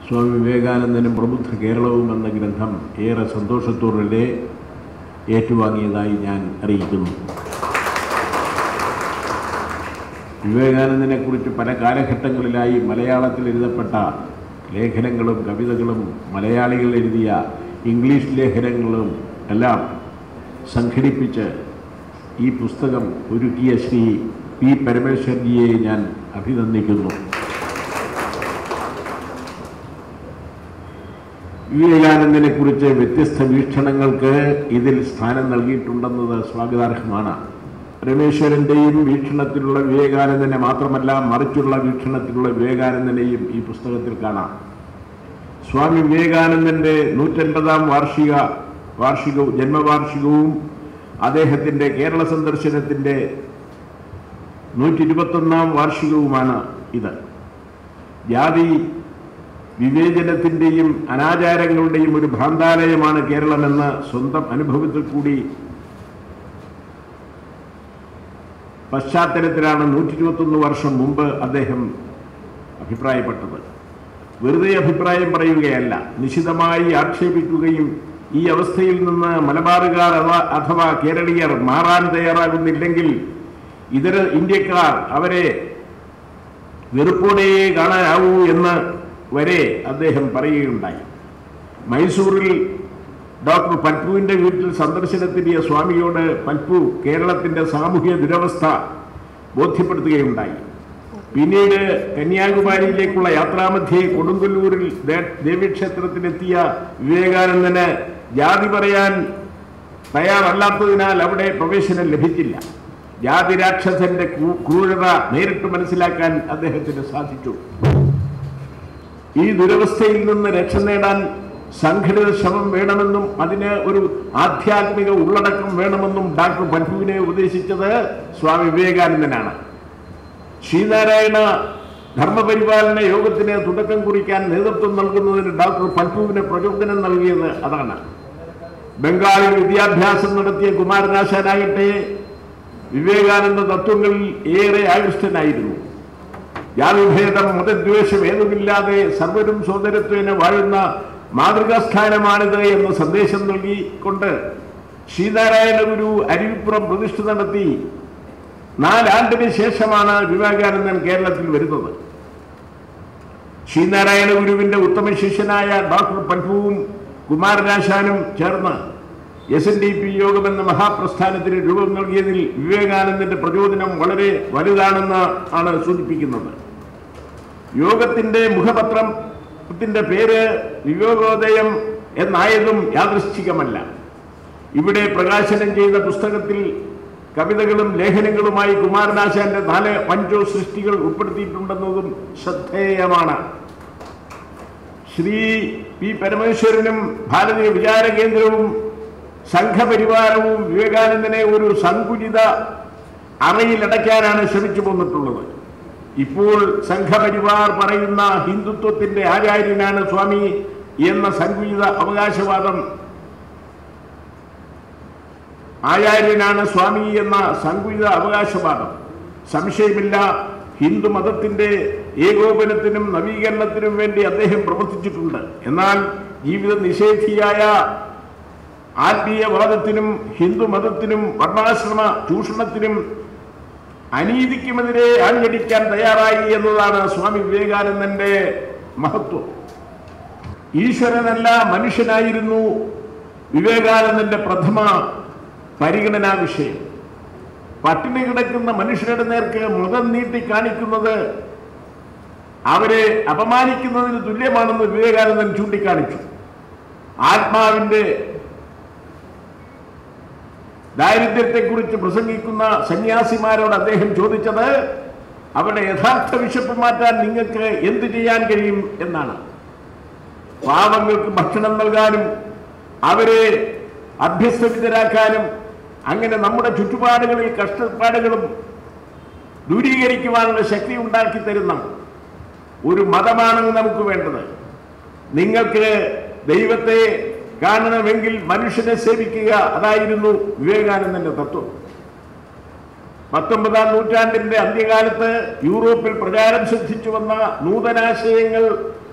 സ്വാമി വിവേകാനന്ദനും പ്രബുദ്ധ കേരളവും എന്ന ഗ്രന്ഥം ഏറെ സന്തോഷത്തോടെ ഏറ്റുവാങ്ങിയതായി ഞാൻ അറിയിക്കുന്നു വിവേകാനന്ദനെക്കുറിച്ച് പല കാലഘട്ടങ്ങളിലായി മലയാളത്തിൽ എഴുതപ്പെട്ട ലേഖനങ്ങളും കവിതകളും മലയാളികൾ എഴുതിയ ഇംഗ്ലീഷ് ലേഖനങ്ങളും എല്ലാം സംഘടിപ്പിച്ച് ഈ പുസ്തകം ഒരുക്കിയ ശ്രീ പി പരമേശ്വർജിയെ ഞാൻ അഭിനന്ദിക്കുന്നു വിവേകാനന്ദനെ കുറിച്ച് വ്യത്യസ്ത വീക്ഷണങ്ങൾക്ക് ഇതിൽ സ്ഥാനം നൽകിയിട്ടുണ്ടെന്നത് സ്വാഗതാർഹമാണ് രമേശ്വരൻ്റെയും വീക്ഷണത്തിലുള്ള വിവേകാനന്ദനെ മാത്രമല്ല മറിച്ചുള്ള വീക്ഷണത്തിലുള്ള വിവേകാനന്ദനെയും ഈ പുസ്തകത്തിൽ കാണാം സ്വാമി വിവേകാനന്ദൻ്റെ നൂറ്റൻപതാം വാർഷിക വാർഷികവും ജന്മവാർഷികവും അദ്ദേഹത്തിൻ്റെ കേരള സന്ദർശനത്തിൻ്റെ നൂറ്റി ഇരുപത്തൊന്നാം വാർഷികവുമാണ് ഇത് ജാതി വിവേചനത്തിൻ്റെയും അനാചാരങ്ങളുടെയും ഒരു ഭ്രാന്താലയമാണ് കേരളമെന്ന് സ്വന്തം അനുഭവത്തിൽ കൂടി പശ്ചാത്തലത്തിലാണ് നൂറ്റി ഇരുപത്തൊന്ന് വർഷം മുമ്പ് അദ്ദേഹം അഭിപ്രായപ്പെട്ടത് വെറുതെ അഭിപ്രായം പറയുകയല്ല നിശിതമായി ആക്ഷേപിക്കുകയും ഈ അവസ്ഥയിൽ നിന്ന് മലബാറുകാർ അഥവാ അഥവാ കേരളീയർ മാറാൻ തയ്യാറാകുന്നില്ലെങ്കിൽ ഇതര ഇന്ത്യക്കാർ അവരെ വെറുപ്പോടെയേ കാണാനാവൂ എന്ന് വരെ അദ്ദേഹം പറയുകയുണ്ടായി മൈസൂറിൽ ഡോക്ടർ പൽപുവിൻ്റെ വീട്ടിൽ സന്ദർശനത്തിനെത്തിയ സ്വാമിയോട് പൽപു കേരളത്തിൻ്റെ സാമൂഹ്യ ദുരവസ്ഥ ബോധ്യപ്പെടുത്തുകയുണ്ടായി പിന്നീട് കന്യാകുമാരിയിലേക്കുള്ള യാത്രാമധ്യേ കൊടുങ്ങല്ലൂരിൽ ദേ- ദേവീക്ഷേത്രത്തിലെത്തിയ വിവേകാനന്ദന് ജാതി പറയാൻ തയ്യാറല്ലാത്തതിനാൽ അവിടെ പ്രവേശനം ലഭിച്ചില്ല ജാതി രാക്ഷസന്റെ ക്രൂ- ക്രൂരത നേരിട്ട് മനസ്സിലാക്കാൻ അദ്ദേഹത്തിന് സാധിച്ചു ഈ ദുരവസ്ഥയിൽ നിന്ന് രക്ഷ നേടാൻ സംഘടിത ശ്രമം വേണമെന്നും അതിന് ഒരു ആധ്യാത്മിക ഉള്ളടക്കം വേണമെന്നും ഡോക്ടർ പൽപുവിനെ ഉപദേശിച്ചത് സ്വാമി വിവേകാനന്ദനാണ് ശ്രീനാരായണ ധർമ്മപരിപാലന യോഗത്തിന് തുടക്കം കുറിക്കാൻ നേതൃത്വം നൽകുന്നതിന് ഡോക്ടർ പൽപുവിന് പ്രചോദനം നൽകിയത് അതാണ് ബംഗാളിൽ വിദ്യാഭ്യാസം നടത്തിയ കുമാരനാശാനാകട്ടെ വിവേകാനന്ദ തത്വങ്ങളിൽ ഏറെ ആകൃഷ്ടനായിരുന്നു ജാതിഭേദം മതദ്വേഷം ഏതുമില്ലാതെ സർവരും സോദരത്വേന വാഴുന്ന മാതൃകാസ്ഥാനമാണിത് എന്ന സന്ദേശം നൽകിക്കൊണ്ട് ശ്രീനാരായണ ഗുരു അരുവിപ്പുറം പ്രതിഷ്ഠ നടത്തി നാലാണ്ടിന് ശേഷമാണ് വിവേകാനന്ദൻ കേരളത്തിൽ വരുന്നത് ശ്രീനാരായണ ഗുരുവിന്റെ ഉത്തമ ശിഷ്യനായ ഡോക്ടർ പൽപുവും കുമാരനാശാനും ചേർന്ന് എസ് എൻ ഡി പി യോഗം എന്ന മഹാപ്രസ്ഥാനത്തിന് രൂപം നൽകിയതിൽ വിവേകാനന്ദന്റെ പ്രചോദനം വളരെ വലുതാണെന്ന് ആണ് സൂചിപ്പിക്കുന്നത് യോഗത്തിന്റെ മുഖപത്രത്തിന്റെ പേര് വിവേകോദയം എന്നായതും യാദൃശ്ചികമല്ല ഇവിടെ പ്രകാശനം ചെയ്ത പുസ്തകത്തിൽ കവിതകളും ലേഖനങ്ങളുമായി കുമാരനാശാന്റെ നാല് പഞ്ചോ സൃഷ്ടികൾ ഉൾപ്പെടുത്തിയിട്ടുണ്ടെന്നതും ശ്രദ്ധേയമാണ് ശ്രീ പി പരമേശ്വരനും ഭാരതീയ വിചാര കേന്ദ്രവും സംഘപരിവാരവും വിവേകാനന്ദനെ ഒരു സങ്കുചിത അറയിലടയ്ക്കാനാണ് ശ്രമിച്ചു പോന്നിട്ടുള്ളത് ഇപ്പോൾ സംഘപരിവാർ പറയുന്ന ഹിന്ദുത്വത്തിന്റെ ആചാര്യനാണ് സ്വാമി എന്ന സങ്കുചിത അവകാശവാദം ആചാര്യനാണ് സ്വാമി എന്ന സങ്കുചിത അവകാശവാദം സംശയമില്ല ഹിന്ദു മതത്തിന്റെ ഏകോപനത്തിനും നവീകരണത്തിനും വേണ്ടി അദ്ദേഹം പ്രവർത്തിച്ചിട്ടുണ്ട് എന്നാൽ ജീവിത നിഷേധിയായ ആത്മീയവാദത്തിനും ഹിന്ദു മതത്തിനും വർണ്ണാശ്രമ ചൂഷണത്തിനും അനീതിക്കുമെതിരെ അണിയടിക്കാൻ തയ്യാറായി എന്നതാണ് സ്വാമി വിവേകാനന്ദന്റെ മഹത്വം ഈശ്വരനല്ല മനുഷ്യനായിരുന്നു വിവേകാനന്ദന്റെ പ്രഥമ പരിഗണനാ വിഷയം പട്ടിണി കിടക്കുന്ന മനുഷ്യരുടെ നേർക്ക് മൃതം നീട്ടി കാണിക്കുന്നത് അവരെ അപമാനിക്കുന്നതിന് തുല്യമാണെന്ന് വിവേകാനന്ദൻ ചൂണ്ടിക്കാണിച്ചു ആത്മാവിന്റെ ദാരിദ്ര്യത്തെക്കുറിച്ച് പ്രസംഗിക്കുന്ന സന്യാസിമാരോട് അദ്ദേഹം ചോദിച്ചത് അവരുടെ യഥാർത്ഥ വിശപ്പ് മാറ്റാൻ നിങ്ങൾക്ക് എന്ത് ചെയ്യാൻ കഴിയും എന്നാണ് പാവങ്ങൾക്ക് ഭക്ഷണം നൽകാനും അവരെ അഭ്യസ്തവിതരാക്കാനും അങ്ങനെ നമ്മുടെ ചുറ്റുപാടുകളിൽ കഷ്ടപ്പാടുകളും ദൂരീകരിക്കുവാനുള്ള ശക്തി ഉണ്ടാക്കി തരുന്ന ഒരു മതമാണ് നമുക്ക് വേണ്ടത് നിങ്ങൾക്ക് ദൈവത്തെ കാണണമെങ്കിൽ മനുഷ്യനെ സേവിക്കുക അതായിരുന്നു വിവേകാനന്ദന്റെ തത്വം പത്തൊമ്പതാം നൂറ്റാണ്ടിന്റെ അന്ത്യകാലത്ത് യൂറോപ്പിൽ പ്രചാരം ശ്രദ്ധിച്ചു വന്ന നൂതനാശയങ്ങൾ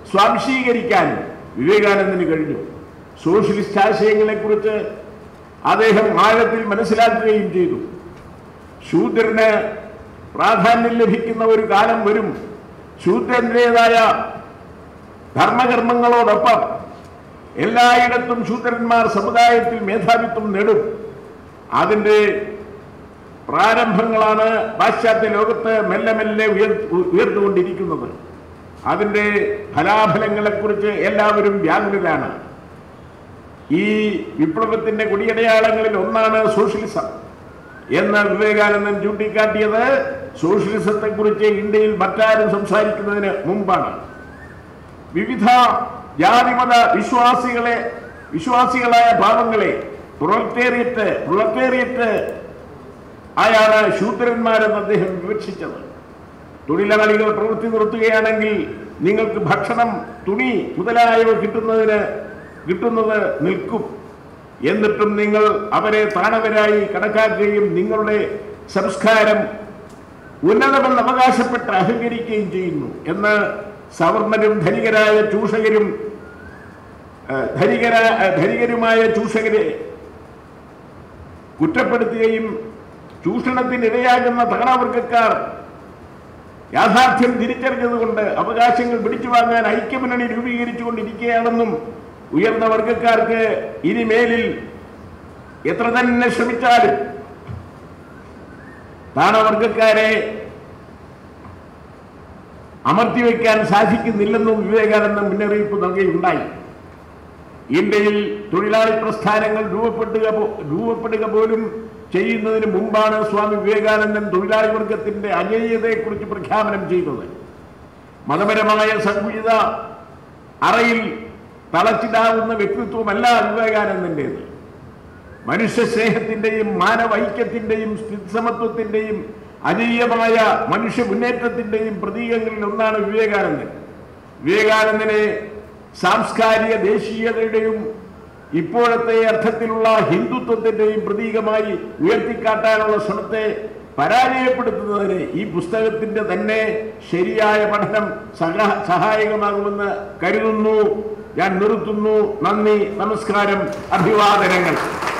സ്വാംശീകരിക്കാൻ വിവേകാനന്ദന് കഴിഞ്ഞു സോഷ്യലിസ്റ്റ് ആശയങ്ങളെക്കുറിച്ച് അദ്ദേഹം ആഴത്തിൽ മനസ്സിലാക്കുകയും ചെയ്തു ശൂദ്രന് പ്രാധാന്യം ലഭിക്കുന്ന ഒരു കാലം വരും ശൂദ്രന്റേതായ ധർമ്മകർമ്മങ്ങളോടൊപ്പം എല്ലായിടത്തും ശൂദ്രന്മാർ സമുദായത്തിൽ മേധാവിത്വം നേടും അതിൻ്റെ പ്രാരംഭങ്ങളാണ് പാശ്ചാത്യ ലോകത്ത് മെല്ലെ മെല്ലെ ഉയർ ഉയർന്നുകൊണ്ടിരിക്കുന്നത് അതിൻ്റെ ഫലാഫലങ്ങളെക്കുറിച്ച് എല്ലാവരും വ്യാകുലരാണ് ഈ വിപ്ലവത്തിന്റെ കൊടിയടയാളങ്ങളിൽ ഒന്നാണ് സോഷ്യലിസം എന്ന് വിവേകാനന്ദൻ ചൂണ്ടിക്കാട്ടിയത് സോഷ്യലിസത്തെക്കുറിച്ച് ഇന്ത്യയിൽ മറ്റാരും സംസാരിക്കുന്നതിന് മുമ്പാണ് വിവിധ ജാതിമത വിശ്വാസികളെ വിശ്വാസികളായ ഭാവങ്ങളെ പ്രൊളറ്റേറിയറ്റ് പ്രൊളറ്റേറിയറ്റ് ആയാണ് ശൂദ്രന്മാരെന്ന് അദ്ദേഹം വിവക്ഷിച്ചത് തൊഴിലാളികൾ പ്രവൃത്തി നിർത്തുകയാണെങ്കിൽ നിങ്ങൾക്ക് ഭക്ഷണം തുണി മുതലായവ കിട്ടുന്നതിന് കിട്ടുന്നത് നിൽക്കും എന്നിട്ടും നിങ്ങൾ അവരെ താണവരായി കണക്കാക്കുകയും നിങ്ങളുടെ സംസ്കാരം ഉന്നതമെന്ന് അവകാശപ്പെട്ട് അഹങ്കരിക്കുകയും ചെയ്യുന്നു എന്ന് സവർണരും ധനികരായ ചൂഷകരും ഏഹ്, ധനികര ഏഹ്, ധനികരുമായ ചൂഷകരെ കുറ്റപ്പെടുത്തുകയും ചൂഷണത്തിനിരയാകുന്ന താണവർഗക്കാർ യാഥാർത്ഥ്യം തിരിച്ചറിഞ്ഞതുകൊണ്ട് അവകാശങ്ങൾ പിടിച്ചു വാങ്ങാൻ ഐക്യമുന്നണി രൂപീകരിച്ചുകൊണ്ടിരിക്കുകയാണെന്നും ഉയർന്ന വർഗക്കാർക്ക് ഇനിമേലിൽ എത്ര തന്നെ ശ്രമിച്ചാലും താണവർഗക്കാരെ അമർത്തിവെക്കാൻ സാധിക്കുന്നില്ലെന്നും വിവേകാനന്ദൻ മുന്നറിയിപ്പ് നൽകുകയുണ്ടായി ഇന്ത്യയിൽ തൊഴിലാളി പ്രസ്ഥാനങ്ങൾ രൂപപ്പെടുക പോ- രൂപപ്പെടുക പോലും ചെയ്യുന്നതിന് മുമ്പാണ് സ്വാമി വിവേകാനന്ദൻ തൊഴിലാളി വർഗത്തിന്റെ അജയ്യതയെക്കുറിച്ച് പ്രഖ്യാപനം ചെയ്തത് മതപരമായ സംഹിത അറയിൽ തളച്ചിടാവുന്ന വ്യക്തിത്വമല്ല വിവേകാനന്ദൻ്റെത് മനുഷ്യ സ്നേഹത്തിന്റെയും മാനവൈക്യത്തിന്റെയും സ്ഥിതിസമത്വത്തിന്റെയും അജീയമായ മനുഷ്യ മുന്നേറ്റത്തിന്റെയും പ്രതീകങ്ങളിൽ ഒന്നാണ് വിവേകാനന്ദൻ വിവേകാനന്ദനെ സാംസ്കാരിക ദേശീയതയുടെയും ഇപ്പോഴത്തെ അർത്ഥത്തിലുള്ള ഹിന്ദുത്വത്തിന്റെയും പ്രതീകമായി ഉയർത്തിക്കാട്ടാനുള്ള ശ്രമത്തെ പരാജയപ്പെടുത്തുന്നതിന് ഈ പുസ്തകത്തിന്റെ തന്നെ ശരിയായ പഠനം സഹ- സഹായകമാകുമെന്ന് കരുതുന്നു ഞാൻ നിർത്തുന്നു നന്ദി നമസ്കാരം അഭിവാദനങ്ങൾ